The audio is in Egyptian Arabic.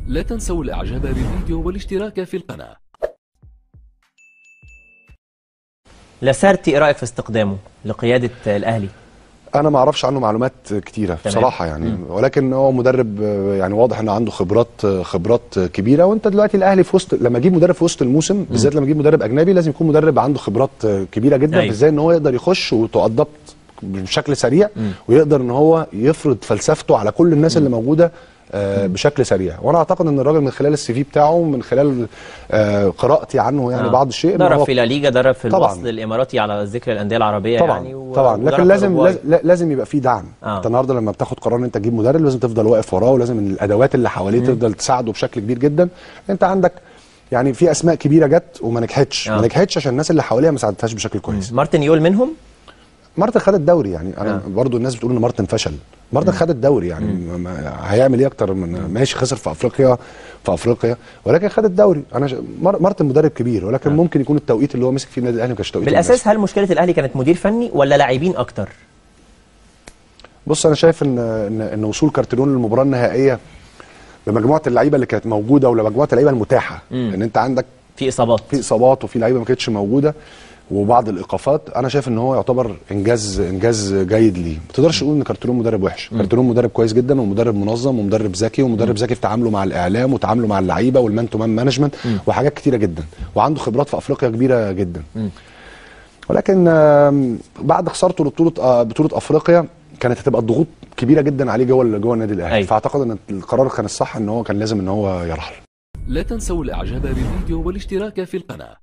لا تنسوا الاعجاب بالفيديو والاشتراك في القناة لاسارتي ايه رايك في استقدامه لقياده الاهلي انا ما اعرفش عنه معلومات كتيره بصراحه يعني ولكن هو مدرب آه، يعني واضح ان عنده خبرات آه، خبرات آه، كبيره وانت دلوقتي الاهلي في وسط لما اجيب مدرب في وسط الموسم بالذات لما اجيب مدرب اجنبي لازم يكون مدرب عنده خبرات آه، كبيره جدا أيوة. ازاي ان هو يقدر يخش وتؤدبت بشكل سريع ويقدر ان هو يفرض فلسفته على كل الناس اللي موجوده آه، بشكل سريع وانا اعتقد ان الراجل من خلال السي في بتاعه من خلال آه، قراءتي عنه يعني آه. بعض الشيء إن درب هو في لا ليجا درب في طبعاً. الوصل الاماراتي على ذكر الانديه العربيه طبعا يعني و- طبعا ودرب لكن في لازم أوروجواي. لاز- لازم يبقى في دعم آه. انت النهارده لما بتاخد قرار ان انت تجيب مدرب لازم تفضل واقف وراه ولازم إن الادوات اللي حواليه تفضل تساعده بشكل كبير جدا انت عندك يعني في اسماء كبيره جت وما نجحتش آه. ما نجحتش عشان الناس اللي حواليها ما ساعدتهاش بشكل كويس مارتن يول منهم مارتن خد الدوري يعني انا آه. برضو الناس بتقول ان مارتن فشل مارتن خد الدوري يعني ما- ما- هيعمل ايه اكتر من ماشي خسر في افريقيا في افريقيا ولكن خد الدوري انا ش... مار- مارتن مدرب كبير ولكن ممكن يكون التوقيت اللي هو مسك فيه النادي الاهلي ما كانش توقيت بالاساس هل مشكله الاهلي كانت مدير فني ولا لاعبين اكتر بص انا شايف ان ان, إن وصول كارتيرون للمباراه النهائيه بمجموعه اللعيبه اللي كانت موجوده ولمجموعه اللعيبه المتاحه مم. ان انت عندك في اصابات في اصابات وفي لعيبه ما كانتش موجوده وبعض الايقافات انا شايف ان هو يعتبر انجاز انجاز جيد ليه ما تقدرش تقول ان كارتيرون مدرب وحش كارتيرون مدرب كويس جدا ومدرب منظم ومدرب ذكي ومدرب ذكي في تعامله مع الاعلام وتعامله مع اللعيبه والمان تو مان مانجمنت وحاجات كتيره جدا وعنده خبرات في افريقيا كبيره جدا ولكن آم، بعد خسارته لبطوله آه، بطوله افريقيا كانت هتبقى الضغوط كبيره جدا عليه جوه جوه النادي الاهلي أيوة. فاعتقد ان القرار كان الصح ان هو كان لازم ان هو يرحل لا تنسوا الاعجاب بالفيديو والاشتراك في القناة